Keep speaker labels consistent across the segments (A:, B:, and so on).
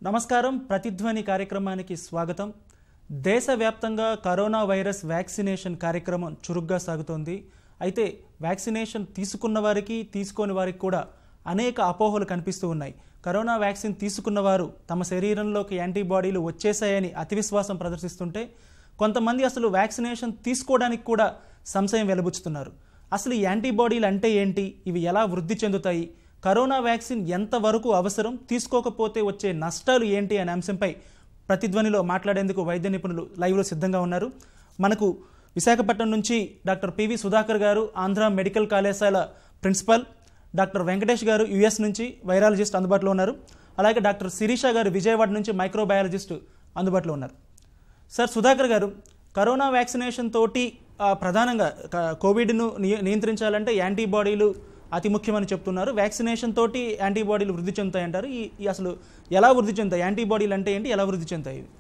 A: నమస్కారం ప్రతిధ్వని కార్యక్రమానికి స్వాగతం దేశవ్యాప్తంగా కరోనా వైరస్ వ్యాక్సినేషన్ కార్యక్రమం చురుగ్గా సాగుతోంది అయితే వ్యాక్సినేషన్ తీసుకున్న వారికి తీసుకోని వారికి కూడా అనేక అపోహలు కనిపిస్తూ ఉన్నాయి కరోనా వ్యాక్సిన్ తీసుకున్న వారు తమ శరీరంలోకి యాంటీబాడీలు వచ్చేసాయని అతి విశ్వాసం ప్రదర్శిస్తుంటే కొంతమంది అసలు వ్యాక్సినేషన్ తీసుకోవడానికి కూడా సంశయం వెలుబుచ్చుతున్నారు అసలు ఈ యాంటీబాడీలు అంటే ఏంటి ఇవి ఎలా వృద్ధి చెందుతాయి కరోనా వ్యాక్సిన్ ఎంతవరకు అవసరం తీసుకోకపోతే వచ్చే నష్టాలు ఏంటి అనే అంశంపై ప్రతిధ్వనిలో మాట్లాడేందుకు వైద్య నిపుణులు లైవ్లో సిద్ధంగా ఉన్నారు మనకు విశాఖపట్నం నుంచి డాక్టర్ పివి సుధాకర్ గారు ఆంధ్ర మెడికల్ కళాశాల ప్రిన్సిపల్ డాక్టర్ వెంకటేష్ గారు యుఎస్ నుంచి వైరాలజిస్ట్ అందుబాటులో ఉన్నారు అలాగే డాక్టర్ శిరీష గారు విజయవాడ నుంచి మైక్రోబయాలజిస్ట్ అందుబాటులో ఉన్నారు సార్ సుధాకర్ గారు కరోనా వ్యాక్సినేషన్ తోటి ఆ, ప్రధానంగా క- కోవిడ్ను నియ- నియంత్రించాలంటే యాంటీబాడీలు అతి ముఖ్యమని చెప్తున్నారు వ్యాక్సినేషన్ తోటి యాంటీబాడీలు వృద్ధి చెందుతాయి అంటారు ఈ ఈ అసలు ఎలా వృద్ధి చెందుతాయి యాంటీబాడీలు అంటే ఏంటి ఎలా వృద్ధి చెందుతాయి ఇవి?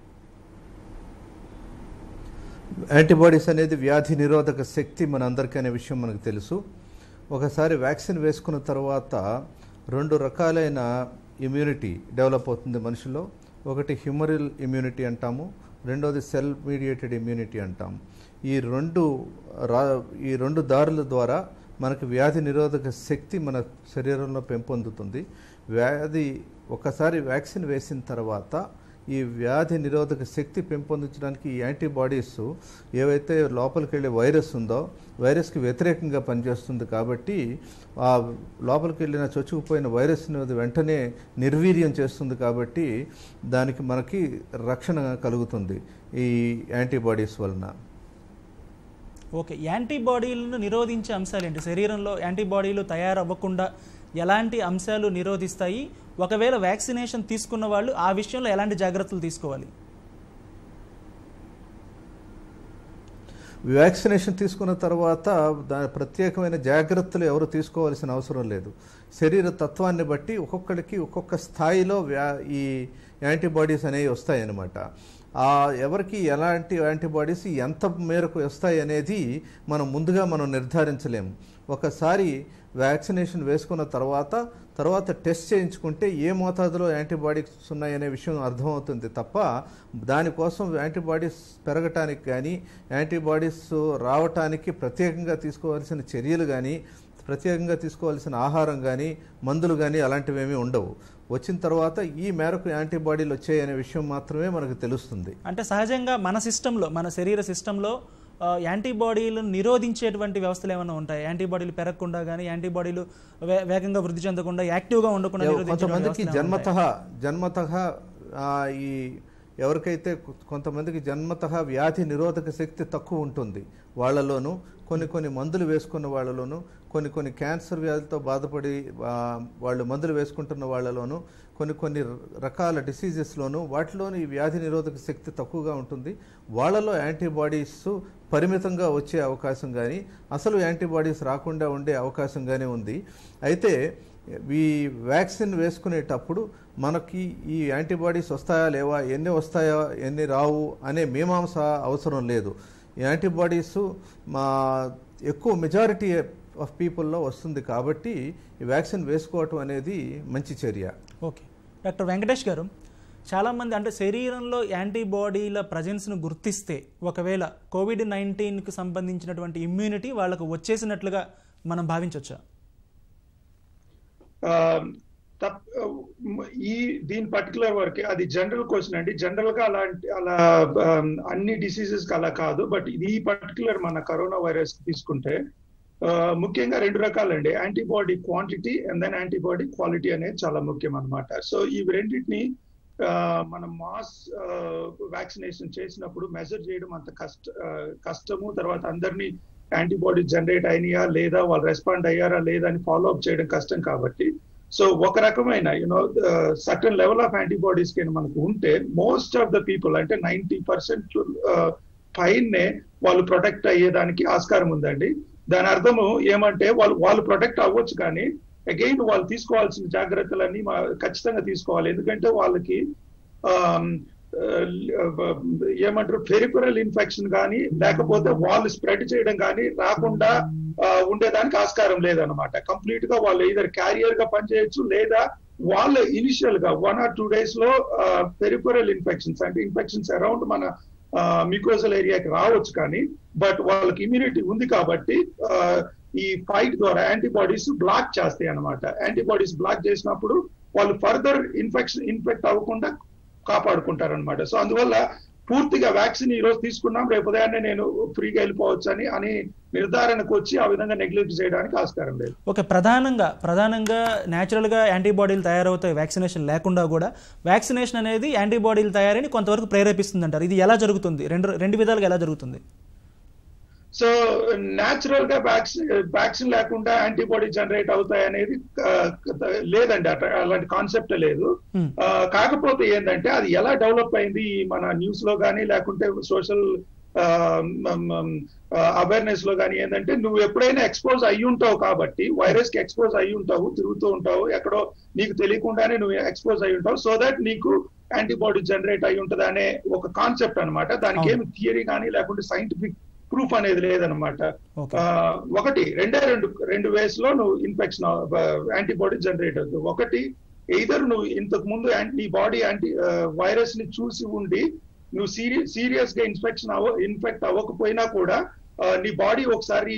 B: యాంటీబాడీస్ అనేది వ్యాధి నిరోధక శక్తి మన అందరికీ అనే విషయం మనకు తెలుసు ఒకసారి వ్యాక్సిన్ వేసుకున్న తర్వాత రెండు రకాలైన ఇమ్యూనిటీ డెవలప్ అవుతుంది మనిషిలో ఒకటి హ్యూమరల్ ఇమ్యూనిటీ అంటాము రెండోది సెల్ మీడియేటెడ్ ఇమ్యూనిటీ అంటాము ఈ రెండు రా ఈ రెండు దారుల ద్వారా మనకు వ్యాధి నిరోధక శక్తి మన శరీరంలో పెంపొందుతుంది వ్యాధి ఒకసారి వ్యాక్సిన్ వేసిన తర్వాత ఈ వ్యాధి నిరోధక శక్తి పెంపొందించడానికి ఈ యాంటీబాడీస్ ఏవైతే లోపలికి వెళ్ళే వైరస్ ఉందో వైరస్కి వ్యతిరేకంగా పనిచేస్తుంది కాబట్టి ఆ లోపలికి వెళ్ళిన చొచ్చుకుపోయిన వైరస్ని అది వెంటనే నిర్వీర్యం చేస్తుంది కాబట్టి దానికి మనకి రక్షణ కలుగుతుంది ఈ యాంటీబాడీస్ వలన
A: ఓకే యాంటీబాడీలను నిరోధించే అంశాలు ఏంటి శరీరంలో యాంటీబాడీలు తయారవ్వకుండా ఎలాంటి అంశాలు నిరోధిస్తాయి ఒకవేళ వ్యాక్సినేషన్ తీసుకున్న వాళ్ళు ఆ విషయంలో ఎలాంటి జాగ్రత్తలు తీసుకోవాలి
B: వ్యాక్సినేషన్ తీసుకున్న తర్వాత దాని ప్రత్యేకమైన జాగ్రత్తలు ఎవరు తీసుకోవాల్సిన అవసరం లేదు శరీర తత్వాన్ని బట్టి ఒక్కొక్కరికి ఒక్కొక్క స్థాయిలో వ్యా ఈ యాంటీబాడీస్ అనేవి వస్తాయన్నమాట ఆ ఎవరికి ఎలాంటి యాంటీబాడీస్ ఎంత మేరకు వస్తాయి అనేది మనం ముందుగా మనం నిర్ధారించలేము ఒకసారి వ్యాక్సినేషన్ వేసుకున్న తర్వాత తర్వాత టెస్ట్ చేయించుకుంటే ఏ మోతాదులో యాంటీబాడీస్ ఉన్నాయనే విషయం అర్థమవుతుంది తప్ప దానికోసం యాంటీబాడీస్ పెరగటానికి కానీ యాంటీబాడీస్ రావటానికి ప్రత్యేకంగా తీసుకోవాల్సిన చర్యలు కానీ ప్రత్యేకంగా తీసుకోవాల్సిన ఆహారం కానీ మందులు కానీ అలాంటివి ఏమీ ఉండవు వచ్చిన తర్వాత ఈ మేరకు యాంటీబాడీలు వచ్చాయనే విషయం మాత్రమే మనకు తెలుస్తుంది
A: అంటే సహజంగా మన సిస్టంలో మన శరీర సిస్టంలో ఆ, యాంటీబాడీలను నిరోధించేటువంటి వ్యవస్థలు ఏమైనా ఉంటాయి యాంటీబాడీలు పెరగకుండా కానీ యాంటీబాడీలు వే- వేగంగా వృద్ధి చెందకుండా యాక్టివ్గా ఉండకుండా నిరోధించే
B: కొంతమందికి
A: వ్యవస్థలు ఏమైనా ఉంటాయా?
B: జన్మత జన్మత ఈ ఎవరికైతే కొ- కొంతమందికి జన్మత వ్యాధి నిరోధక శక్తి తక్కువ ఉంటుంది వాళ్ళలోనూ కొన్ని కొన్ని మందులు వేసుకున్న వాళ్ళలోనూ కొన్ని కొన్ని క్యాన్సర్ వ్యాధితో బాధపడి ఆ, వాళ్ళు మందులు వేసుకుంటున్న వాళ్ళలోనూ కొన్ని కొన్ని రకాల డిసీజెస్లోనూ వాటిలోని ఈ వ్యాధి నిరోధక శక్తి తక్కువగా ఉంటుంది వాళ్ళలో యాంటీబాడీస్ పరిమితంగా వచ్చే అవకాశం కానీ అసలు యాంటీబాడీస్ రాకుండా ఉండే అవకాశం కానీ ఉంది అయితే ఈ వ్యాక్సిన్ వేసుకునేటప్పుడు మనకి ఈ యాంటీబాడీస్ వస్తాయా లేవా ఎన్ని వస్తాయా ఎన్ని రావు అనే మీమాంస అవసరం లేదు ఈ యాంటీబాడీస్ మా ఎక్కువ మెజారిటీ ఆఫ్ పీపుల్లో వస్తుంది కాబట్టి ఈ వ్యాక్సిన్ వేసుకోవటం అనేది మంచి చర్య
A: ఓకే డాక్టర్ వెంకటేష్ గారు చాలామంది అంటే శరీరంలో యాంటీబాడీల ప్రజెన్స్ను గుర్తిస్తే ఒకవేళ కోవిడ్ నైన్టీన్కి సంబంధించినటువంటి ఇమ్యూనిటీ వాళ్ళకు వచ్చేసినట్లుగా మనం భావించవచ్చా
C: ఆ, తప్ ఈ దీని పర్టికులర్ వరకే అది జనరల్ క్వశ్చన్ అండి జనరల్ గా అలాంటి అలా um, అన్ని డిసీజెస్ కి అలా కాదు బట్ ఇది ఈ పర్టికులర్ మన కరోనా వైరస్ తీసుకుంటే ఆ, ముఖ్యంగా రెండు రకాలండి antibody quantity and then antibody quality అనేది చాలా ముఖ్యం అన్నమాట సో ఇవి రెండింటిని ఆ, మనం మాస్ వ్యాక్సినేషన్ చేసినప్పుడు మెజర్ చేయడం అంత కష్ట ఆ, కష్టము తర్వాత అందరినీ యాంటీబాడీ జనరేట్ అయినాయా లేదా వాళ్ళు రెస్పాండ్ అయ్యారా లేదా అని ఫాలో అప్ చేయడం కష్టం కాబట్టి సో ఒక రకమైన you know certain level of antibodies కింద మనకు ఉంటే మోస్ట్ ఆఫ్ ద పీపుల్ అంటే నైన్టీ పర్సెంట్ పైనే వాళ్ళు ప్రొటెక్ట్ అయ్యేదానికి ఆస్కారం ఉందండి దాని అర్థము ఏమంటే వాళ్ళు వాళ్ళు ప్రొటెక్ట్ అవ్వచ్చు కానీ అగైన్ వాళ్ళు తీసుకోవాల్సిన జాగ్రత్తలన్నీ మా- ఖచ్చితంగా తీసుకోవాలి ఎందుకంటే వాళ్ళకి ఆమ్, ఆ, ఏమంటారు పెరిఫరల్ ఇన్ఫెక్షన్ కానీ లేకపోతే వాళ్ళు స్ప్రెడ్ చేయడం కానీ రాకుండా ఆ, ఉండేదానికి ఆస్కారం లేదన్నమాట కంప్లీట్ గా వాళ్ళు ఇద్దరు క్యారియర్ గా పనిచేయొచ్చు లేదా వాళ్ళు ఇనిషియల్ గా వన్ ఆర్ టూ డేస్ లో పెరిపరల్ ఇన్ఫెక్షన్స్ అంటే ఇన్ఫెక్షన్స్ అరౌండ్ మన మికోజల్ ఏరియాకి రావచ్చు కానీ బట్ వాళ్ళకి ఇమ్యూనిటీ ఉంది కాబట్టి ఆ, ఈ ఫైట్ ద్వారా యాంటీబాడీస్ బ్లాక్ చేస్తాయి అన్నమాట యాంటీబాడీస్ బ్లాక్ చేసినప్పుడు వాళ్ళు ఫర్దర్ ఇన్ఫెక్షన్ ఇన్ఫెక్ట్ అవ్వకుండా కాపాడుకుంటారు అనమాట సో అందువల్ల పూర్తిగా వ్యాక్సిన్ ఈ రోజు తీసుకున్నాం రేపు ఉదయాన్నే నేను ఫ్రీగా వెళ్ళిపోవచ్చు అని అని నిర్ధారణకు వచ్చి ఆ విధంగా నెగ్లెక్ట్ చేయడానికి ఆస్కారం లేదు
A: ఓకే ప్రధానంగా ప్రధానంగా న్యాచురల్గా యాంటీబాడీలు తయారవుతాయి వ్యాక్సినేషన్ లేకుండా కూడా వ్యాక్సినేషన్ అనేది యాంటీబాడీలు తయారీని కొంతవరకు ప్రేరేపిస్తుంది అంటారు ఇది ఎలా జరుగుతుంది రెండు రెండు విధాలుగా ఎలా జరుగుతుంది
C: సో న్యాచురల్ గా వ్యాక్సిన్ వ్యాక్సిన్ లేకుండా యాంటీబాడీ జనరేట్ అవుతాయి అనేది ఆ, లేదండి అట్లా అలాంటి కాన్సెప్ట్ లేదు
A: Hmm.
C: ఆ, కాకపోతే ఏంటంటే అది ఎలా డెవలప్ అయింది ఈ మన న్యూస్ లో కానీ లేకుంటే సోషల్ అవేర్నెస్ లో కానీ ఏంటంటే నువ్వు ఎప్పుడైనా ఎక్స్పోజ్ అయ్యి ఉంటావు కాబట్టి వైరస్ కి ఎక్స్పోజ్ అయ్యి ఉంటావు తిరుగుతూ ఉంటావు ఎక్కడో నీకు తెలియకుండానే నువ్వు ఎక్స్పోజ్ అయ్యి ఉంటావు సో దట్ నీకు యాంటీబాడీ జనరేట్ అయి ఉంటది అనే ఒక కాన్సెప్ట్ అన్నమాట దానికి
A: అవును.
C: ఏమి థియరీ కానీ లేకుంటే సైంటిఫిక్ ప్రూఫ్ అనేది లేదనమాట
A: ఓకే
C: ఆ, ఒకటి రెండే రెండు రెండు వేస్ లో నువ్వు ఇన్ఫెక్షన్ యాంటీబాడీ జనరేట్ అవుతుంది ఒకటి ఎయిదర్ నువ్వు ఇంతకు ముందు యాంటీ- నీ బాడీ యాంటీ వైరస్ ని చూసి ఉండి నువ్వు సీరియస్ సీరియస్ గా ఇన్ఫెక్షన్ అవ ఇన్ఫెక్ట్ అవ్వకపోయినా కూడా ఆ, నీ బాడీ ఒకసారి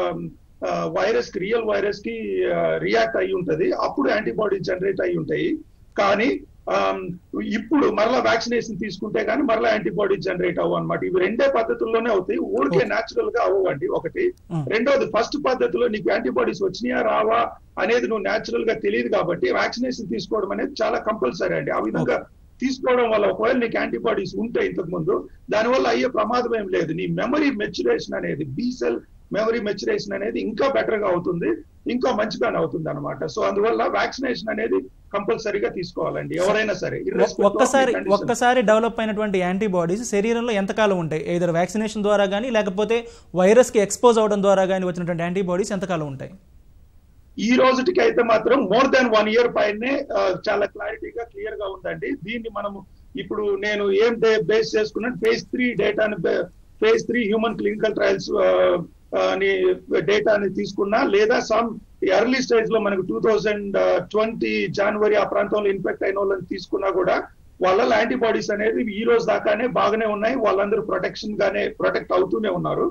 C: వైరస్ కి రియల్ వైరస్ కి రియాక్ట్ అయి ఉంటది అప్పుడు యాంటీబాడీ జనరేట్ అయి ఉంటాయి కానీ ఆమ్, ఇప్పుడు మరలా వ్యాక్సినేషన్ తీసుకుంటే కానీ మరలా యాంటీబాడీ జనరేట్ అవ్వ అనమాట ఇవి రెండే పద్ధతుల్లోనే అవుతాయి ఊరికే న్యాచురల్ గా అవ్వండి ఒకటి
A: Mm.
C: రెండోది ఫస్ట్ పద్ధతిలో నీకు యాంటీబాడీస్ వచ్చినాయా రావా అనేది నువ్వు న్యాచురల్ గా తెలియదు కాబట్టి వ్యాక్సినేషన్ తీసుకోవడం అనేది చాలా కంపల్సరీ అండి ఆ విధంగా తీసుకోవడం వల్ల ఒకవేళ నీకు యాంటీబాడీస్ ఉంటే ఇంతకు ముందు దానివల్ల అయ్యే ప్రమాదం ఏం లేదు నీ మెమరీ మెచ్యురేషన్ అనేది బీ సెల్ మెమరీ మెచ్యురేషన్ అనేది ఇంకా బెటర్ గా అవుతుంది ఇంకా మంచిగానే అవుతుంది అనమాట సో అందువల్ల వ్యాక్సినేషన్ అనేది కంపల్సరీగా తీసుకోవాలండి ఎవరైనా సరే irrespective of
A: ఒక్కసారి
C: the condition.
A: ఒక్కసారి డెవలప్ అయినటువంటి యాంటీబాడీస్ శరీరంలో ఎంతకాలం ఉంటాయి ఏదర్ వ్యాక్సినేషన్ ద్వారా కానీ లేకపోతే వైరస్కి ఎక్స్పోజ్ అవడం ద్వారా కానీ వచ్చినటువంటి యాంటీబాడీస్ ఎంతకాలం ఉంటాయి
C: ఈ రోజుటికి అయితే మాత్రం మోర్ దాన్ వన్ ఇయర్ పైనే ఆ, చాలా క్లారిటీగా క్లియర్ గా ఉందండి దీన్ని మనము ఇప్పుడు నేను ఏం బేస్ చేసుకున్నాను ఫేజ్ త్రీ డేటాని phase three human clinical trials అని డేటాని తీసుకున్నా లేదా సమ్ ఎర్లీ స్టేజ్ లో మనకు టూ థౌజండ్ ట్వంటీ జనవరి ఆ ప్రాంతంలో ఇన్ఫెక్ట్ అయిన వాళ్ళని తీసుకున్నా కూడా వాళ్ళ యాంటీబాడీస్ అనేది ఈ రోజు దాకానే బాగానే ఉన్నాయి వాళ్ళందరూ ప్రొటెక్షన్ గానే ప్రొటెక్ట్ అవుతూనే ఉన్నారు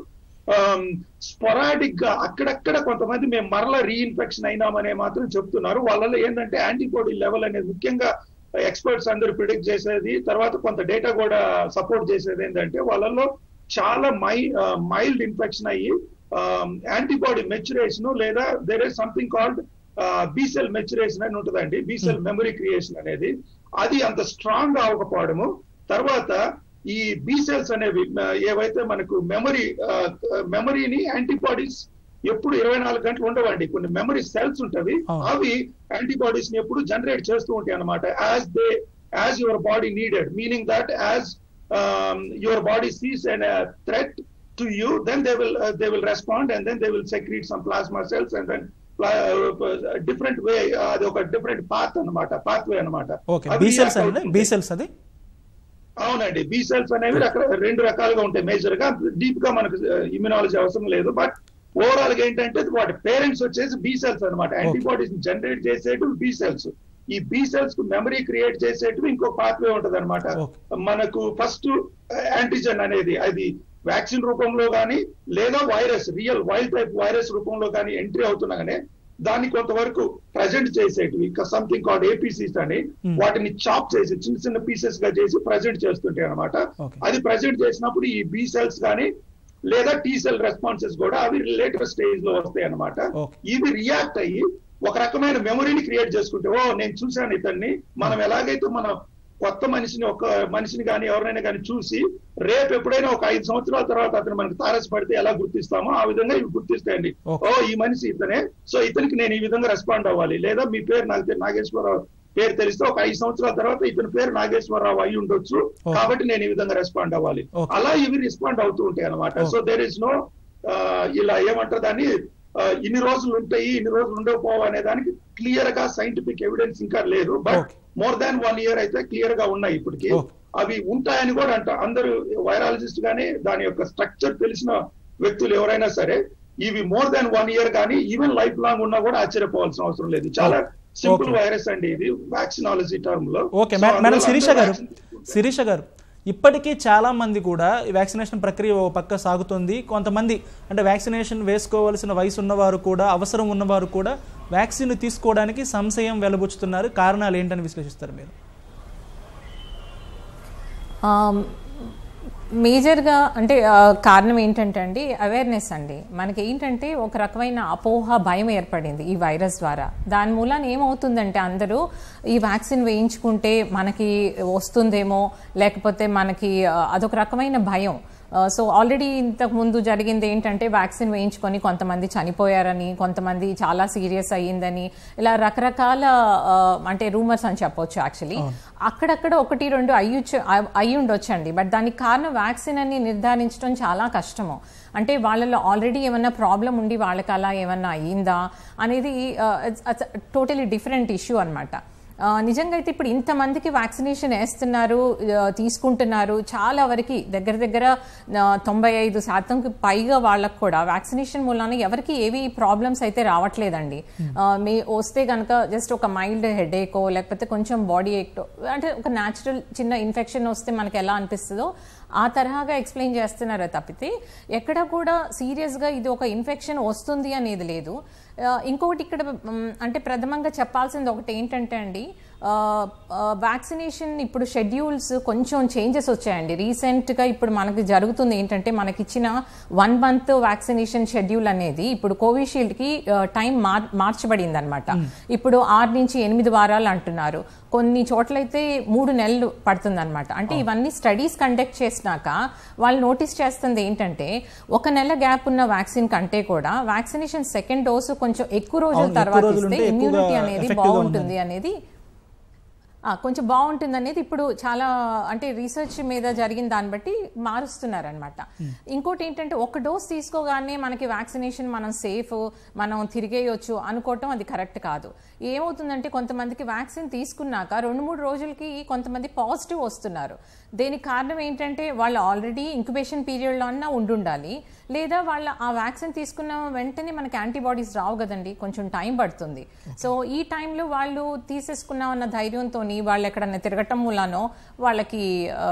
C: స్పొరాడిక్ గా అక్కడక్కడ కొంతమంది మేము మరలా రీఇన్ఫెక్షన్ అయినామనే మాత్రం చెప్తున్నారు వాళ్ళలో ఏంటంటే యాంటీబాడీ లెవెల్ అనేది ముఖ్యంగా ఎక్స్పర్ట్స్ అందరూ ప్రిడిక్ట్ చేసేది తర్వాత కొంత డేటా కూడా సపోర్ట్ చేసేది ఏంటంటే వాళ్ళలో చాలా మై మైల్డ్ ఇన్ఫెక్షన్ అయ్యి యాంటీబాడీ మెచ్యురేషన్ లేదా there is something called B cell maturation అని ఉంటుందండి బీసెల్ మెమరీ క్రియేషన్ అనేది అది అంత స్ట్రాంగ్ గా అవ్వకపోవడము తర్వాత ఈ బీ సెల్స్ అనేవి ఆ, ఏవైతే మనకు మెమరీ మెమరీని యాంటీబాడీస్ ఎప్పుడు ఇరవై నాలుగు గంటలు ఉండవండి కొన్ని మెమరీ సెల్స్ ఉంటవి
A: అవును.
C: అవి యాంటీబాడీస్ ని ఎప్పుడు జనరేట్ చేస్తూ ఉంటాయి అనమాట as they as your body needed meaning that as your body sees and threat to you then they will they will respond and then they will secrete some plasma cells and then different way అది ఒక different path అన్నమాట path way అనమాట
A: okay B cells అండి B cells అది
C: అవునండి B cells అనేవి రక- రెండు రకాలుగా ఉంటాయి మేజర్ గా డీప్ గా మనకు ఇమ్యునాలజీ అవసరం లేదు బట్ ఓవరాల్ గా ఏంటంటే వాటి పేరెంట్స్ వచ్చేసి బి సెల్స్ అనమాట యాంటీబాడీస్ జనరేట్ చేసేటివి బి సెల్స్ ఈ బి సెల్స్ కు మెమరీ క్రియేట్ చేసేటివి ఇంకో పాత్వే ఉంటది అనమాట
A: Okay.
C: మనకు ఫస్ట్ యాంటీజెన్ అనేది అది వ్యాక్సిన్ రూపంలో కానీ లేదా virus real wild type virus రూపంలో కానీ ఎంట్రీ అవుతున్నాగానే దాన్ని కొంతవరకు ప్రజెంట్ చేసేటివి సంథింగ్ కాల్డ్ ఏపీసీస్ అని
A: Hmm.
C: వాటిని చాప్ చేసి చిన్న చిన్న పీసెస్ గా చేసి ప్రజెంట్ చేస్తుంటాయి అనమాట
A: Okay.
C: అది ప్రజెంట్ చేసినప్పుడు ఈ బి సెల్స్ కానీ లేదా టీ సెల్ రెస్పాన్సెస్ కూడా అవి లేటర్ స్టేజ్ లో వస్తాయి అనమాట
A: Okay.
C: ఇవి రియాక్ట్ అయ్యి ఒక రకమైన మెమరీని క్రియేట్ చేసుకుంటే ఓ నేను చూశాను ఇతన్ని మనం ఎలాగైతే మనం కొత్త మనిషిని ఒక మనిషిని కానీ ఎవరినైనా కానీ చూసి రేపు ఎప్పుడైనా ఒక ఐదు సంవత్సరాల తర్వాత అతను మనకు తారసపడితే ఎలా గుర్తిస్తామో ఆ విధంగా ఇవి గుర్తిస్తాయండి
A: Okay.
C: ఓ ఈ మనిషి ఇతనే సో ఇతనికి నేను ఈ విధంగా రెస్పాండ్ అవ్వాలి లేదా మీ పేరు నాకు తె- నాగేశ్వరరావు పేరు తెలిస్తే ఒక ఐదు సంవత్సరాల తర్వాత ఇతని పేరు నాగేశ్వరరావు అయి ఉండొచ్చు
A: Okay.
C: కాబట్టి నేను ఈ విధంగా రెస్పాండ్ అవ్వాలి
A: Okay.
C: అలా ఇవి రెస్పాండ్ అవుతూ ఉంటాయి అనమాట
A: Okay.
C: So there is no ఇలా ఏమంటారు దాన్ని ఆ, ఇన్ని రోజులు ఉంటాయి ఇన్ని రోజులు ఉండకపోవు అనే దానికి క్లియర్ గా సైంటిఫిక్ ఎవిడెన్స్ ఇంకా లేదు but
A: Okay.
C: More than one year అయితే క్లియర్ గా ఉన్నాయి ఇప్పటికి
A: Okay.
C: అవి ఉంటాయని కూడా అంట అందరూ వైరాలజిస్ట్ గానీ దాని యొక్క స్ట్రక్చర్ తెలిసిన వ్యక్తులు ఎవరైనా సరే ఇవి మోర్ దాన్ వన్ ఇయర్ కానీ ఈవెన్ లైఫ్ లాంగ్ ఉన్నా కూడా ఆశ్చర్యపోవాల్సిన అవసరం లేదు చాలా సింపుల్
A: Okay.
C: వైరస్ అండి ఇది వ్యాక్సినాలజీ టర్మ్ లో
A: ఓకే
C: So,
A: మేడం మేడం
C: అందువల్ల
A: శిరీష
C: అందరూ
A: గారు
C: vaccine తీసుకుంటారు.
A: శిరీష గారు ఇప్పటికీ చాలా మంది కూడా ఈ వ్యాక్సినేషన్ ప్రక్రియ ఓ పక్క సాగుతుంది కొంతమంది అంటే వ్యాక్సినేషన్ వేసుకోవాల్సిన వయసు ఉన్నవారు కూడా అవసరం ఉన్నవారు కూడా వ్యాక్సిన్ తీసుకోవడానికి సంశయం వెలబుచ్చుతున్నారు కారణాలు ఏంటని విశ్లేషిస్తారు మీరు
D: మేజర్గా అంటే ఆ, కారణం ఏంటంటే అండి అవేర్నెస్ అండి మనకి ఏంటంటే ఒక రకమైన అపోహ భయం ఏర్పడింది ఈ వైరస్ ద్వారా దాని మూలాన ఏమవుతుందంటే అందరూ ఈ వ్యాక్సిన్ వేయించుకుంటే మనకి వస్తుందేమో లేకపోతే మనకి ఆ, అదొక రకమైన భయం సో ఆల్రెడీ ఇంతకు ముందు జరిగింది ఏంటంటే వ్యాక్సిన్ వేయించుకొని కొంతమంది చనిపోయారని కొంతమంది చాలా సీరియస్ అయ్యిందని ఇలా రకరకాల ఆ, అంటే రూమర్స్ అని చెప్పొచ్చు యాక్చువల్లీ అక్కడక్కడ ఒకటి రెండు అయ్యొచ్చు అయ్యి ఉండొచ్చండి బట్ దానికి కారణం వ్యాక్సిన్ అని నిర్ధారించడం చాలా కష్టము అంటే వాళ్ళలో ఆల్రెడీ ఏమన్నా ప్రాబ్లం ఉండి వాళ్ళకి అలా ఏమన్నా అయ్యిందా అనేది టోటలీ డిఫరెంట్ ఇష్యూ అనమాట ఆ, నిజంగా అయితే ఇప్పుడు ఇంతమందికి వ్యాక్సినేషన్ వేస్తున్నారు ఆ, తీసుకుంటున్నారు చాలా వరకు దగ్గర దగ్గర ఆ, తొంభై ఐదు శాతంకి పైగా వాళ్ళకు కూడా వ్యాక్సినేషన్ మూలాన ఎవరికి ఏవి ప్రాబ్లమ్స్ అయితే రావట్లేదండి ఆ, మీ వస్తే కనుక జస్ట్ ఒక మైల్డ్ హెడేకో లేకపోతే కొంచెం బాడీ ఏక్టో అంటే ఒక న్యాచురల్ చిన్న ఇన్ఫెక్షన్ వస్తే మనకి ఎలా అనిపిస్తుందో ఆ తరహాగా ఎక్స్ప్లెయిన్ చేస్తున్నారే తప్పితే ఎక్కడ కూడా సీరియస్గా ఇది ఒక ఇన్ఫెక్షన్ వస్తుంది అనేది లేదు ఆ, ఇంకొకటి ఇక్కడ మ్, అంటే ప్రథమంగా చెప్పాల్సింది ఒకటి ఏంటంటే అండి వ్యాక్సినేషన్ ఇప్పుడు షెడ్యూల్స్ కొంచెం చేంజెస్ వచ్చాయండి రీసెంట్గా ఇప్పుడు మనకి జరుగుతుంది ఏంటంటే మనకిచ్చిన వన్ మంత్ వ్యాక్సినేషన్ షెడ్యూల్ అనేది ఇప్పుడు కోవిషీల్డ్కి టైం మార్ మార్చబడింది అనమాట ఇప్పుడు ఆరు నుంచి ఎనిమిది వారాలు అంటున్నారు కొన్ని చోట్లయితే మూడు నెలలు పడుతుందన్నమాట అంటే ఇవన్నీ స్టడీస్ కండక్ట్ చేసినాక వాళ్ళు నోటీస్ చేస్తుంది ఏంటంటే ఒక నెల గ్యాప్ ఉన్న వ్యాక్సిన్ కంటే కూడా వ్యాక్సినేషన్ సెకండ్ డోసు కొంచెం ఎక్కువ రోజుల
A: అవును, ఎక్కువ
D: తర్వాత
A: రోజులు
D: ఇస్తే
A: ఉంటే ఎక్కువగా
D: ఇమ్యూనిటీ అనేది
A: effective గా
D: బాగుంటుంది అనేది ఆ, కొంచెం బాగుంటుంది అనేది ఇప్పుడు చాలా అంటే రీసెర్చ్ మీద జరిగిన దాన్ని బట్టి మారుస్తున్నారనమాట ఇంకోటి ఏంటంటే ఒక డోస్ తీసుకోగానే మనకి వ్యాక్సినేషన్ మనం సేఫ్ మనం తిరిగేయొచ్చు అనుకోవటం అది కరెక్ట్ కాదు ఏమవుతుందంటే కొంతమందికి వ్యాక్సిన్ తీసుకున్నాక రెండు మూడు రోజులకి కొంతమంది పాజిటివ్ వస్తున్నారు దీనికి కారణం ఏంటంటే వాళ్ళు ఆల్రెడీ ఇంక్యుబేషన్ పీరియడ్లో అన్నా ఉండుండాలి లేదా వాళ్ళ ఆ వ్యాక్సిన్ తీసుకున్న వెంటనే మనకి యాంటీబాడీస్ రావు కదండి కొంచెం టైం పడుతుంది సో ఈ టైంలో వాళ్ళు తీసేసుకున్నామన్న ధైర్యంతో వాళ్ళు ఎక్కడన్నా తిరగటం మూలానో వాళ్ళకి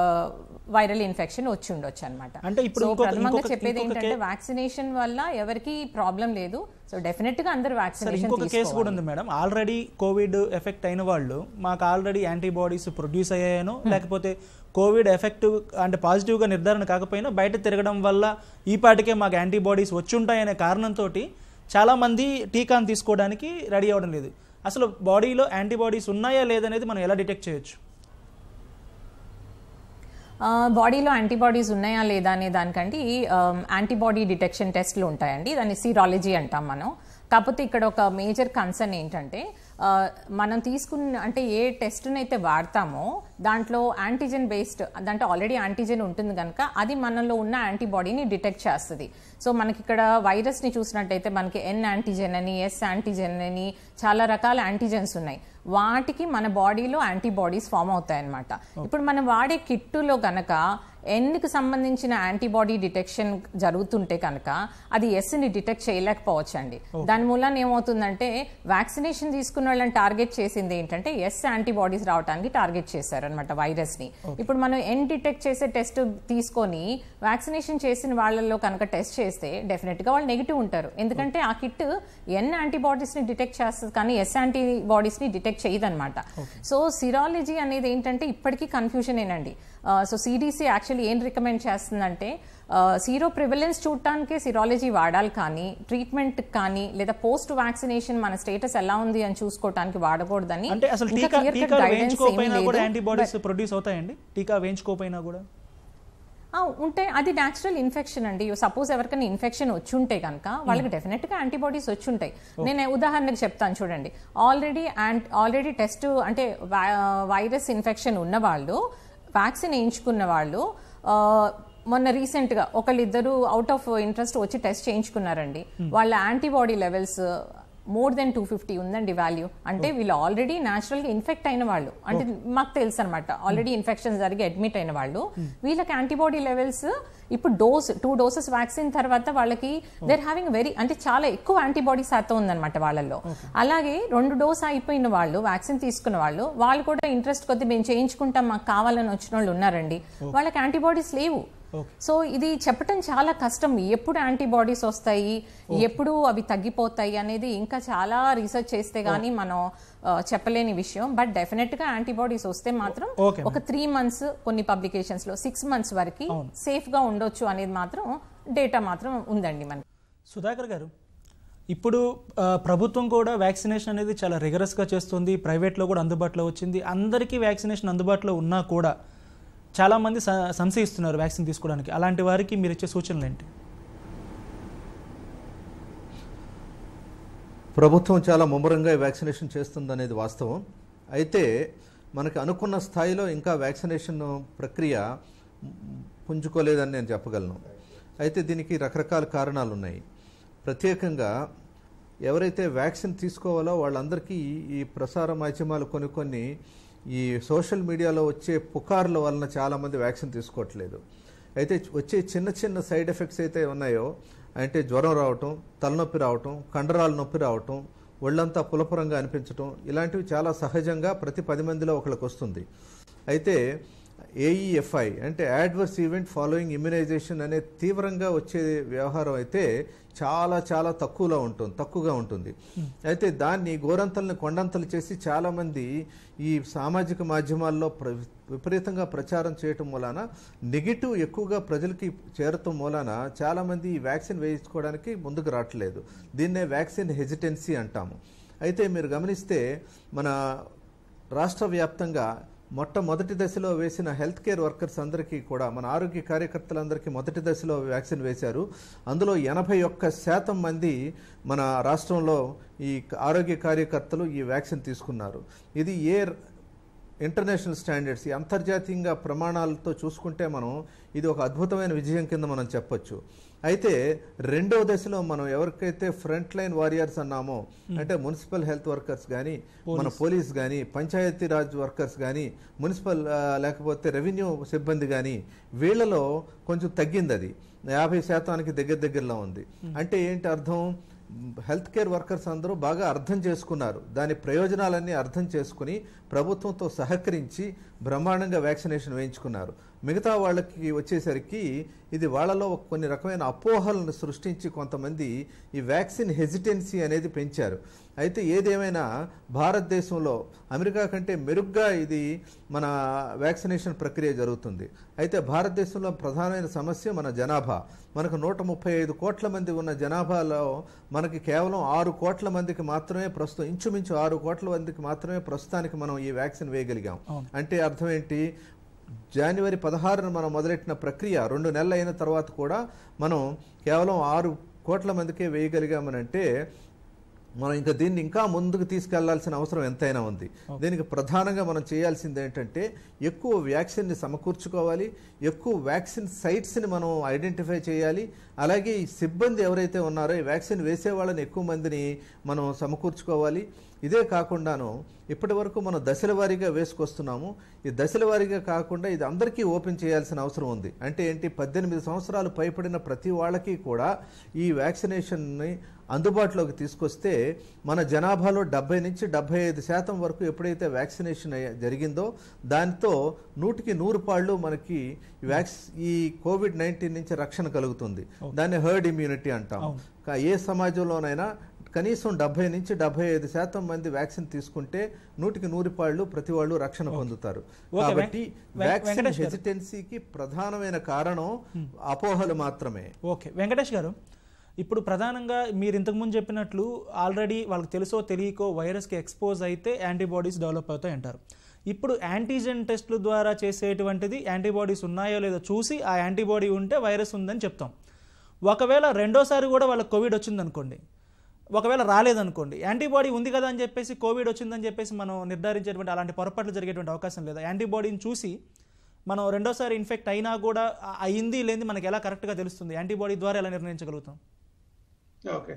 D: వైరల్ ఇన్ఫెక్షన్ వచ్చి ఉండొచ్చు అనమాట
A: అంటే ఇప్పుడు
D: సో
A: ఇంకొక-
D: ప్రథమంగా
A: ఇంకొక-
D: చెప్పేది
A: ఇంకొక
D: ఏంటంటే
A: కే-
D: వ్యాక్సినేషన్ వల్ల ఎవరికి ప్రాబ్లం లేదు సో డెఫినెట్ గా అందరు
A: సరే
D: వ్యాక్సినేషన్
A: ఇంకొక కేసు కూడా ఉంది మేడం ఆల్రెడీ కోవిడ్ ఎఫెక్ట్ అయిన వాళ్ళు మాకు ఆల్రెడీ యాంటీబాడీస్ ప్రొడ్యూస్ అయ్యాయనో లేకపోతే కోవిడ్ ఎఫెక్టివ్ అంటే పాజిటివ్గా నిర్ధారణ కాకపోయినా బయట తిరగడం వల్ల ఈ పాటికే మాకు యాంటీబాడీస్ వచ్చుంటాయనే కారణంతో చాలామంది టీకాను తీసుకోవడానికి రెడీ అవ్వడం లేదు అసలు బాడీలో యాంటీబాడీస్ ఉన్నాయా లేదనేది మనం ఎలా డిటెక్ట్ చేయొచ్చు
D: బాడీలో యాంటీబాడీస్ ఉన్నాయా లేదా అనే దానికంటే యాంటీబాడీ డిటెక్షన్ టెస్ట్లు ఉంటాయండి దాన్ని సీరాలజీ అంటాం మనం కాకపోతే ఇక్కడ ఒక మేజర్ కన్సర్న్ ఏంటంటే ఆ, మనం తీసుకున్న అంటే ఏ టెస్ట్ని అయితే వాడతామో దాంట్లో యాంటీజెన్ బేస్డ్ దాంట్లో ఆల్రెడీ యాంటీజెన్ ఉంటుంది కనుక అది మనలో ఉన్న యాంటీబాడీని డిటెక్ట్ చేస్తుంది సో మనకి ఇక్కడ వైరస్ని చూసినట్టయితే మనకి ఎన్ యాంటీజెన్ అని ఎస్ యాంటీజెన్ అని చాలా రకాల యాంటీజెన్స్ ఉన్నాయి వాటికి మన బాడీలో యాంటీబాడీస్ ఫామ్ అవుతాయి అన్నమాట ఇప్పుడు మనం వాడే కిట్టులో కనుక ఎన్కి సంబంధించిన యాంటీబాడీ డిటెక్షన్ జరుగుతుంటే కనుక అది ఎస్ని డిటెక్ట్ చేయలేకపోవచ్చు అండి దాని మూలన ఏమవుతుందంటే వ్యాక్సినేషన్ తీసుకున్న వాళ్ళని టార్గెట్ చేసింది ఏంటంటే ఎస్ యాంటీబాడీస్ రావడానికి టార్గెట్ చేశారు అనమాట వైరస్ ని ఇప్పుడు మనం ఎన్ డిటెక్ట్ చేసే టెస్ట్ తీసుకొని వ్యాక్సినేషన్ చేసిన వాళ్ళల్లో కనుక టెస్ట్ చేస్తే డెఫినెట్ గా వాళ్ళు నెగిటివ్ ఉంటారు ఎందుకంటే ఆ కిట్ ఎన్ యాంటీబాడీస్ ని డిటెక్ట్ చేస్తుంది కానీ ఎస్ యాంటీబాడీస్ ని డిటెక్ట్ చేయదన్నమాట సో సిరాలజీ అనేది ఏంటంటే ఇప్పటికీ కన్ఫ్యూజన్ ఏనండి సో సిడిసి యాక్చువల్లీ ఏం రికమెండ్ చేస్తుందంటే సీరో ప్రివిలెన్స్ చూడటానికి సిరాలజీ వాడాలి కానీ ట్రీట్మెంట్ కానీ లేదా పోస్ట్ వ్యాక్సినేషన్ మన స్టేటస్ ఎలా ఉంది అని చూసుకోవటానికి వాడకూడదని
A: అంటే అసలు
D: ఇంకా
A: టీకా
D: clear cut
A: టీకా
D: guidance ఏమీ
A: వేయించుకోకపోయినా కూడా
D: లేదు.
A: యాంటీబాడీస్ ప్రొడ్యూస్ అవుతాయండి టీకా వేయించుకోకపోయినా కూడా
D: ఆ, ఉంటే అది న్యాచురల్ ఇన్ఫెక్షన్ అండి సపోజ్ ఎవరికైనా ఇన్ఫెక్షన్ వచ్చి ఉంటే కనుక వాళ్ళకి డెఫినెట్ గా యాంటీబాడీస్ వచ్చి ఉంటాయి నేను ఉదాహరణకు చెప్తాను చూడండి ఆల్రెడీ ఆల్రెడీ టెస్ట్ అంటే వైరస్ ఇన్ఫెక్షన్ ఉన్న వాళ్ళు వ్యాక్సిన్ వేయించుకున్న వాళ్ళు ఆ, మొన్న రీసెంట్ గా ఒకళ్ళిద్దరు అవుట్ ఆఫ్ ఇంట్రెస్ట్ వచ్చి టెస్ట్ చేయించుకున్నారండి వాళ్ళ antibody levels more than two fifty ఉందండి వాల్యూ అంటే వీళ్ళు ఆల్రెడీ న్యాచురల్ గా ఇన్ఫెక్ట్ అయిన వాళ్ళు అంటే మాకు తెలుసు అనమాట ఆల్రెడీ ఇన్ఫెక్షన్ జరిగి అడ్మిట్ అయిన వాళ్ళు వీళ్ళకి యాంటీబాడీ లెవెల్స్ ఇప్పుడు డోస్ టూ డోసెస్ వ్యాక్సిన్ తర్వాత వాళ్ళకి దేర్ హ్యావింగ్ వెరీ అంటే చాలా ఎక్కువ యాంటీబాడీ శాతం ఉందన్నమాట వాళ్ళల్లో అలాగే రెండు డోస్ అయిపోయిన వాళ్ళు వ్యాక్సిన్ తీసుకున్న వాళ్ళు వాళ్ళు కూడా ఇంట్రెస్ట్ కొద్ది మేము చేయించుకుంటాం మాకు కావాలని వచ్చిన వాళ్ళు ఉన్నారండి వాళ్ళకి యాంటీబాడీస్ లేవు సో ఇది చెప్పటం చాలా కష్టం ఎప్పుడు యాంటీబాడీస్ వస్తాయి ఎప్పుడు అవి తగ్గిపోతాయి అనేది ఇంకా చాలా రీసెర్చ్ చేస్తే గానీ మనం ఆ, చెప్పలేని విషయం బట్ డెఫినెట్ గా యాంటీబాడీస్ వస్తే మాత్రం
A: Okay,
D: ఒక త్రీ మంత్స్ కొన్ని పబ్లికేషన్స్ లో సిక్స్ మంత్స్ వరకు సేఫ్ గా ఉండొచ్చు అనేది మాత్రం డేటా మాత్రం ఉందండి మనకి
A: సుధాకర్ గారు ఇప్పుడు ఆ, ప్రభుత్వం కూడా వ్యాక్సినేషన్ అనేది చాలా రిగరస్గా చేస్తుంది ప్రైవేట్లో కూడా అందుబాటులో వచ్చింది అందరికీ వ్యాక్సినేషన్ అందుబాటులో ఉన్నా కూడా చాలామంది స- సంశయిస్తున్నారు వ్యాక్సిన్ తీసుకోవడానికి అలాంటి వారికి మీరు ఇచ్చే సూచనలు ఏంటి
B: ప్రభుత్వం చాలా ముమ్మరంగా ఈ వ్యాక్సినేషన్ చేస్తుందనేది వాస్తవం అయితే మనకి అనుకున్న స్థాయిలో ఇంకా వ్యాక్సినేషన్ ప్రక్రియ పుంజుకోలేదని నేను చెప్పగలను అయితే దీనికి రకరకాల కారణాలు ఉన్నాయి ప్రత్యేకంగా ఎవరైతే వ్యాక్సిన్ తీసుకోవాలో వాళ్ళందరికీ ఈ- ఈ ప్రసార మాధ్యమాలు కొన్ని కొన్ని ఈ సోషల్ మీడియాలో వచ్చే పుకార్ల వలన చాలామంది వ్యాక్సిన్ తీసుకోవట్లేదు అయితే వచ్చే చిన్న చిన్న సైడ్ ఎఫెక్ట్స్ అయితే ఉన్నాయో అంటే జ్వరం రావటం తలనొప్పి రావటం కండరాల నొప్పి రావటం ఒళ్ళంతా పులపురంగా అనిపించటం ఇలాంటివి చాలా సహజంగా ప్రతి పది మందిలో ఒకరికి వస్తుంది అయితే ఏఈఎఫ్ఐ అంటే యాడ్వర్స్ ఈవెంట్ ఫాలోయింగ్ ఇమ్యునైజేషన్ అనే తీవ్రంగా వచ్చే వ్యవహారం అయితే చాలా చాలా తక్కువలో ఉంటుంది తక్కువగా ఉంటుంది అయితే దాన్ని గోరంతల్ని కొండంతలు చేసి చాలామంది ఈ సామాజిక మాధ్యమాల్లో ప్ర విపరీతంగా ప్రచారం చేయటం మూలాన నెగిటివ్ ఎక్కువగా ప్రజలకి చేరటం మూలాన చాలామంది ఈ వ్యాక్సిన్ వేయించుకోవడానికి ముందుకు రావట్లేదు దీన్నే వ్యాక్సిన్ హెజిటెన్సీ అంటాము అయితే మీరు గమనిస్తే మన రాష్ట్ర వ్యాప్తంగా మొట్టమొదటి దశలో వేసిన హెల్త్ కేర్ వర్కర్స్ అందరికీ కూడా మన ఆరోగ్య కార్యకర్తలందరికీ మొదటి దశలో వ్యాక్సిన్ వేశారు అందులో ఎనభై ఒక్క శాతం మంది మన రాష్ట్రంలో ఈ ఆరోగ్య కార్యకర్తలు ఈ వ్యాక్సిన్ తీసుకున్నారు ఇది ఏ ఇంటర్నేషనల్ స్టాండర్డ్స్ ఈ అంతర్జాతీయంగా ప్రమాణాలతో చూసుకుంటే మనం ఇది ఒక అద్భుతమైన విజయం కింద మనం చెప్పొచ్చు అయితే రెండో దశలో మనం ఎవరికైతే ఫ్రంట్ లైన్ వారియర్స్ అన్నామో అంటే మున్సిపల్ హెల్త్ వర్కర్స్ కానీ మన పోలీస్ కానీ పంచాయతీ రాజ్ వర్కర్స్ కానీ మున్సిపల్ ఆ, లేకపోతే రెవెన్యూ సిబ్బంది కానీ వీళ్ళలో కొంచెం తగ్గింది అది యాభై శాతానికి దగ్గర దగ్గరలో ఉంది అంటే ఏంటి అర్థం హెల్త్ కేర్ వర్కర్స్ అందరూ బాగా అర్థం చేసుకున్నారు దాని ప్రయోజనాలన్నీ అర్థం చేసుకుని ప్రభుత్వంతో సహకరించి బ్రహ్మాండంగా వ్యాక్సినేషన్ వేయించుకున్నారు మిగతా వాళ్ళకి వచ్చేసరికి ఇది వాళ్ళలో కొన్ని రకమైన అపోహలను సృష్టించి కొంతమంది ఈ వ్యాక్సిన్ హెజిటెన్సీ అనేది పెంచారు అయితే ఏదేమైనా భారతదేశంలో అమెరికా కంటే మెరుగ్గా ఇది మన వ్యాక్సినేషన్ ప్రక్రియ జరుగుతుంది అయితే భారతదేశంలో ప్రధానమైన సమస్య మన జనాభా మనకు నూట ముప్పై ఐదు కోట్ల మంది ఉన్న జనాభాలో మనకి కేవలం ఆరు కోట్ల మందికి మాత్రమే ప్రస్తుతం ఇంచుమించు ఆరు కోట్ల మందికి మాత్రమే ప్రస్తుతానికి మనం ఈ వ్యాక్సిన్ వేయగలిగాం అంటే అర్థం ఏంటి జనవరి పదహారున మనం మొదలెట్టిన ప్రక్రియ రెండు నెలలు అయిన తర్వాత కూడా మనం కేవలం ఆరు కోట్ల మందికే వేయగలిగామనంటే మనం ఇంకా దీన్ని ఇంకా ముందుకు తీసుకెళ్లాల్సిన అవసరం ఎంతైనా ఉంది దీనికి ప్రధానంగా మనం చేయాల్సింది ఏంటంటే ఎక్కువ వ్యాక్సిన్ని సమకూర్చుకోవాలి ఎక్కువ వ్యాక్సిన్ సైట్స్ని మనం ఐడెంటిఫై చేయాలి అలాగే ఈ సిబ్బంది ఎవరైతే ఉన్నారో ఈ వ్యాక్సిన్ వేసే వాళ్ళని ఎక్కువ మందిని మనం సమకూర్చుకోవాలి ఇదే కాకుండాను ఇప్పటి వరకు మనం దశల వారీగా వేసుకొస్తున్నాము ఈ దశల వారీగా కాకుండా ఇది అందరికీ ఓపెన్ చేయాల్సిన అవసరం ఉంది అంటే ఏంటి పద్దెనిమిది సంవత్సరాలు పైపడిన ప్రతి వాళ్ళకి కూడా ఈ వ్యాక్సినేషన్ని అందుబాటులోకి తీసుకొస్తే మన జనాభాలో డెబ్బై నుంచి డెబ్బై ఐదు శాతం వరకు ఎప్పుడైతే వ్యాక్సినేషన్ అయ్య- జరిగిందో దాంతో నూటికి నూరు పాళ్ళు మనకి ఈ వ్యాక్స్ ఈ కోవిడ్ నైన్టీన్ నుంచి రక్షణ కలుగుతుంది దాన్ని హర్డ్ ఇమ్యూనిటీ అంటాం కా- ఏ సమాజంలోనైనా కనీసం డెబ్బై నుంచి డెబ్బై ఐదు శాతం మంది వ్యాక్సిన్ తీసుకుంటే నూటికి నూరు పాళ్ళు ప్రతి వాళ్ళు రక్షణ పొందుతారు
A: ఓకే,
B: కాబట్టి
A: వెంక-
B: వ్యాక్సిన్
A: వెంకటేష్ గారు.
B: హెసిటెన్సీకి ప్రధానమైన కారణం అపోహలు మాత్రమే
A: ఓకే వెంకటేష్ గారు ఇప్పుడు ప్రధానంగా మీరు ఇంతకుముందు చెప్పినట్లు ఆల్రెడీ వాళ్ళకి తెలుసో తెలియకో వైరస్కి ఎక్స్పోజ్ అయితే యాంటీబాడీస్ డెవలప్ అవుతాయి అంటారు ఇప్పుడు యాంటీజెన్ టెస్టుల ద్వారా చేసేటువంటిది యాంటీబాడీస్ ఉన్నాయో లేదో చూసి ఆ యాంటీబాడీ ఉంటే వైరస్ ఉందని చెప్తాం ఒకవేళ రెండోసారి కూడా వాళ్ళకి కోవిడ్ వచ్చిందనుకోండి ఒకవేళ రాలేదనుకోండి యాంటీబాడీ ఉంది కదా అని చెప్పేసి కోవిడ్ వచ్చిందని చెప్పేసి మనం నిర్ధారించేటువంటి అలాంటి పొరపాట్లు జరిగేటువంటి అవకాశం లేదా యాంటీబాడీని చూసి మనం రెండోసారి ఇన్ఫెక్ట్ అయినా కూడా ఆ- అయింది లేని మనకి ఎలా కరెక్ట్గా తెలుస్తుంది యాంటీబాడీ ద్వారా ఎలా నిర్ణయించగలుగుతాం
C: ఓకే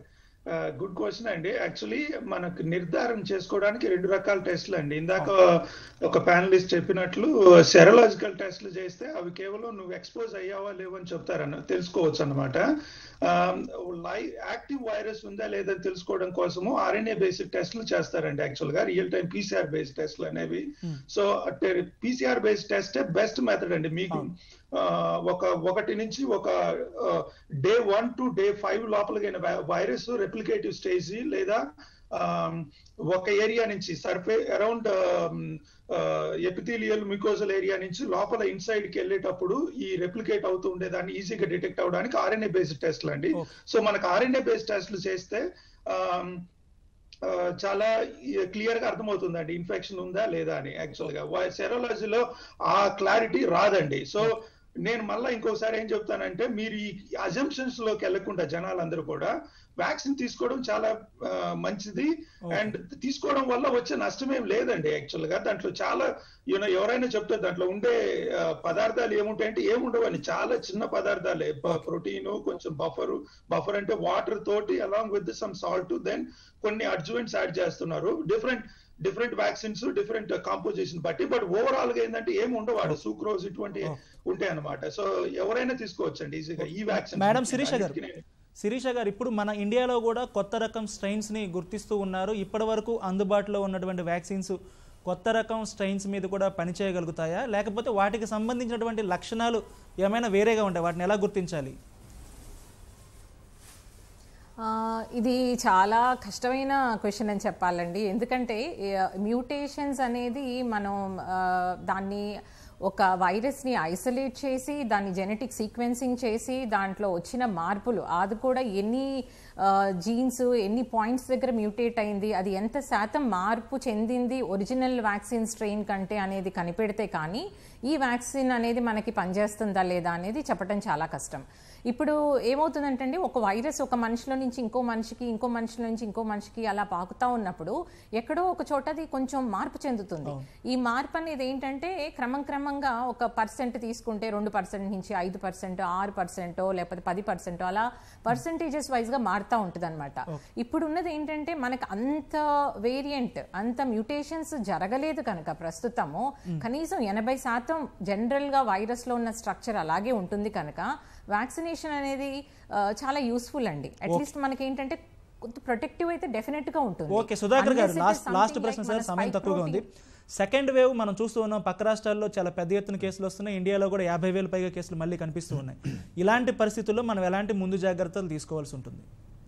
C: గుడ్ క్వశ్చన్ అండి యాక్చువల్లీ మనకు నిర్ధారణ చేసుకోవడానికి రెండు రకాల టెస్ట్లు అండి ఇందాక ఒక ప్యానలిస్ట్ చెప్పినట్లు సెరలాజికల్ టెస్ట్లు చేస్తే అవి కేవలం నువ్వు ఎక్స్పోజ్ అయ్యావా లేవని చెప్తారన్న తెలుసుకోవచ్చు అనమాట యాక్టివ్ వైరస్ ఉందా లేదని తెలుసుకోవడం కోసము ఆర్ఎన్ఏ బేస్డ్ టెస్ట్లు చేస్తారండి యాక్చువల్ గా రియల్ టైం పీసీఆర్ బేస్డ్ టెస్ట్లు అనేవి so PCR based test best method అండి మీకు ఒక ఒకటి నుంచి ఒక day one to day five లోపలికైన వైరస్ రెప్లికేటివ్ స్టేజ్ లేదా ఒక ఏరియా నుంచి surface around epithelial mucosal area నుంచి లోపల ఇన్సైడ్ కి వెళ్ళేటప్పుడు ఈ రెప్లికేట్ అవుతూ ఉండేదాన్ని ఈజీగా డిటెక్ట్ అవడానికి ఆర్ఎన్ఏ బేస్డ్ టెస్ట్లు అండి సో మనకు ఆర్ఎన్ఏ బేస్డ్ టెస్ట్లు చేస్తే చాలా క్లియర్ గా అర్థమవుతుందండి ఇన్ఫెక్షన్ ఉందా లేదా అని యాక్చువల్ గా సెరోలజీలో ఆ క్లారిటీ రాదండి సో నేను మళ్ళీ ఇంకోసారి ఏం చెప్తానంటే మీరు ఈ అజంప్షన్స్ లోకి వెళ్లకుండా జనాలందరూ కూడా వ్యాక్సిన్ తీసుకోవడం చాలా మంచిది అండ్ తీసుకోవడం వల్ల వచ్చే నష్టం ఏం లేదండి యాక్చువల్ గా దాంట్లో చాలా యూనో ఎవరైనా చెప్తే దాంట్లో ఉండే పదార్థాలు ఏముంటాయంటే ఏముండవని చాలా చిన్న పదార్థాలే ప్రోటీన్ కొంచెం బఫర్ బఫర్ అంటే వాటర్ తోటి along with some salt then కొన్ని అడ్జువెంట్స్ యాడ్ చేస్తున్నారు different different vaccines different composition బట్టి బట్ ఓవరాల్ గా ఏంటంటే ఏమి ఉండవాడు సూక్రోజ్ ఇటువంటి ఉంటాయి అనమాట సో ఎవరైనా తీసుకోవచ్చండి ఈజీగా ఈ వ్యాక్సిన్
A: మేడం శిరీష గారు శిరీష గారు ఇప్పుడు మన ఇండియాలో కూడా కొత్త రకం స్ట్రెయిన్స్ ని గుర్తిస్తూ ఉన్నారు ఇప్పటి వరకు అందుబాటులో ఉన్నటువంటి వ్యాక్సిన్స్ కొత్త రకం స్ట్రెయిన్స్ మీద కూడా పనిచేయగలుగుతాయా లేకపోతే వాటికి సంబంధించినటువంటి లక్షణాలు ఏమైనా వేరేగా ఉంటాయి వాటిని ఎలా గుర్తించాలి
D: ఇది చాలా కష్టమైన క్వశ్చన్ అని చెప్పాలండి ఎందుకంటే మ్యూటేషన్స్ అనేది మనం దాన్ని ఒక వైరస్ని ఐసోలేట్ చేసి దాన్ని జెనెటిక్ సీక్వెన్సింగ్ చేసి దాంట్లో వచ్చిన మార్పులు అది కూడా ఎన్ని జీన్స్ ఎన్ని పాయింట్స్ దగ్గర మ్యూటేట్ అయింది అది ఎంత శాతం మార్పు చెందింది ఒరిజినల్ వ్యాక్సిన్ స్ట్రెయిన్ కంటే అనేది కనిపెడితే కానీ ఈ వ్యాక్సిన్ అనేది మనకి పనిచేస్తుందా లేదా అనేది చెప్పడం చాలా కష్టం ఇప్పుడు ఏమవుతుందంటే ఒక వైరస్ ఒక మనిషిలో నుంచి ఇంకో మనిషికి ఇంకో మనిషిలో నుంచి ఇంకో మనిషికి అలా పాకుతా ఉన్నప్పుడు ఎక్కడో ఒక చోటది కొంచెం మార్పు చెందుతుంది ఈ మార్పు అనేది ఏంటంటే క్రమం క్రమంగా ఒక పర్సెంట్ తీసుకుంటే రెండు పర్సెంట్ నుంచి ఐదు పర్సెంట్ ఆరు పర్సెంట్ లేకపోతే పది పర్సెంట్ అలా పర్సెంటేజెస్ వైజ్ గా మారుతూ ఉంటుంది అనమాట ఇప్పుడు ఉన్నది ఏంటంటే మనకు అంత వేరియంట్ అంత మ్యూటేషన్స్ జరగలేదు కనుక ప్రస్తుతము కనీసం ఎనభై శాతం జనరల్ గా వైరస్ లో ఉన్న స్ట్రక్చర్ అలాగే ఉంటుంది కనుక వ్యాక్సినేషన్ అనేది చాలా యూస్ఫుల్ అండి అట్లీస్ట్ మనకి ఏంటంటే ప్రొటెక్టివ్ అయితే డెఫినెట్ గా ఉంటుంది
A: ఓకే సుధాకర్ గారు లాస్ట్ లాస్ట్ ప్రశ్న సార్ సమయం తక్కువగా ఉంది సెకండ్ వేవ్ మనం చూస్తూ ఉన్నాం పక్క రాష్ట్రాల్లో చాలా పెద్ద ఎత్తున కేసులు వస్తున్నాయి ఇండియాలో కూడా యాభై వేల పైగా కేసులు మళ్ళీ కనిపిస్తూ ఉన్నాయి ఇలాంటి పరిస్థితుల్లో మనం ఎలాంటి ముందు జాగ్రత్తలు తీసుకోవాల్సి ఉంటుంది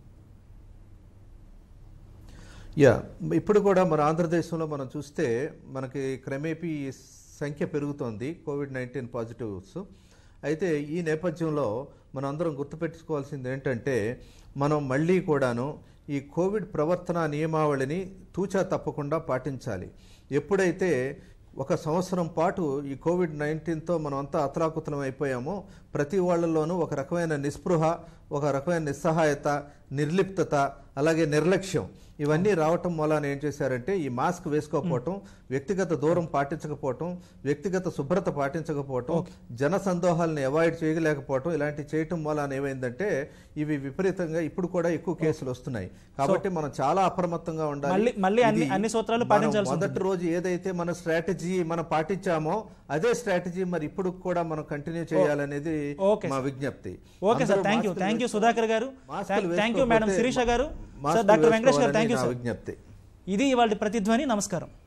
B: యా ఇప్పుడు కూడా మన ఆంధ్రదేశంలో మనం చూస్తే మనకి క్రమేపీ సంఖ్య పెరుగుతోంది కోవిడ్ నైన్టీన్ పాజిటివ్స్ అయితే ఈ నేపథ్యంలో మనం అందరం గుర్తుపెట్టుకోవాల్సింది ఏంటంటే మనం మళ్ళీ కూడాను ఈ కోవిడ్ ప్రవర్తన నియమావళిని తూచా తప్పకుండా పాటించాలి ఎప్పుడైతే ఒక సంవత్సరం పాటు ఈ కోవిడ్ నైన్టీన్తో మనం అంతా అతలాకుతలం అయిపోయామో ప్రతి వాళ్ళలోనూ ఒక రకమైన నిస్పృహ ఒక రకమైన నిస్సహాయత నిర్లిప్తత అలాగే నిర్లక్ష్యం ఇవన్నీ రావటం మూలాన ఏం చేశారంటే ఈ మాస్క్ వేసుకోకపోవటం వ్యక్తిగత దూరం పాటించకపోవటం వ్యక్తిగత శుభ్రత పాటించకపోవటం జన సందోహాలను అవాయిడ్ చేయలేకపోవటం ఇలాంటి చేయటం మూలాన ఏమైందంటే ఇవి విపరీతంగా ఇప్పుడు కూడా ఎక్కువ కేసులు వస్తున్నాయి కాబట్టి మనం చాలా అప్రమత్తంగా ఉండాలి
A: మళ్ళీ- మళ్ళీ అన్ని-
B: ఇది
A: అన్ని సూత్రాలు
B: మనం
A: పాటించాల్సి
B: మొదటి రోజు ఏదైతే మన స్ట్రాటజీ మనం పాటించామో అదే స్ట్రాటజీ మరి ఇప్పుడు కూడా మనం కంటిన్యూ చేయాలనేది
A: ఓకే
B: మా విజ్ఞప్తి
A: ఓకే సార్
B: అందరూ
A: థ్యాంక్ యూ
B: మాస్కులు
A: థ్యాంక్ యూ
B: వేసుకో-
A: సుధాకర్ గారు
B: మాస్కులు
A: థ్యాంక్ యూ మేడం
B: వేసుకోకపోతే
A: శిరీష గారు
B: మాస్కులు
A: సార్ డాక్టర్ వెంకటేష్ గారు థ్యాంక్ యూ
B: వేసుకోవాలని నా
A: సార్
B: విజ్ఞప్తి
A: ఇది ఇవాళ ప్రతిధ్వని నమస్కారం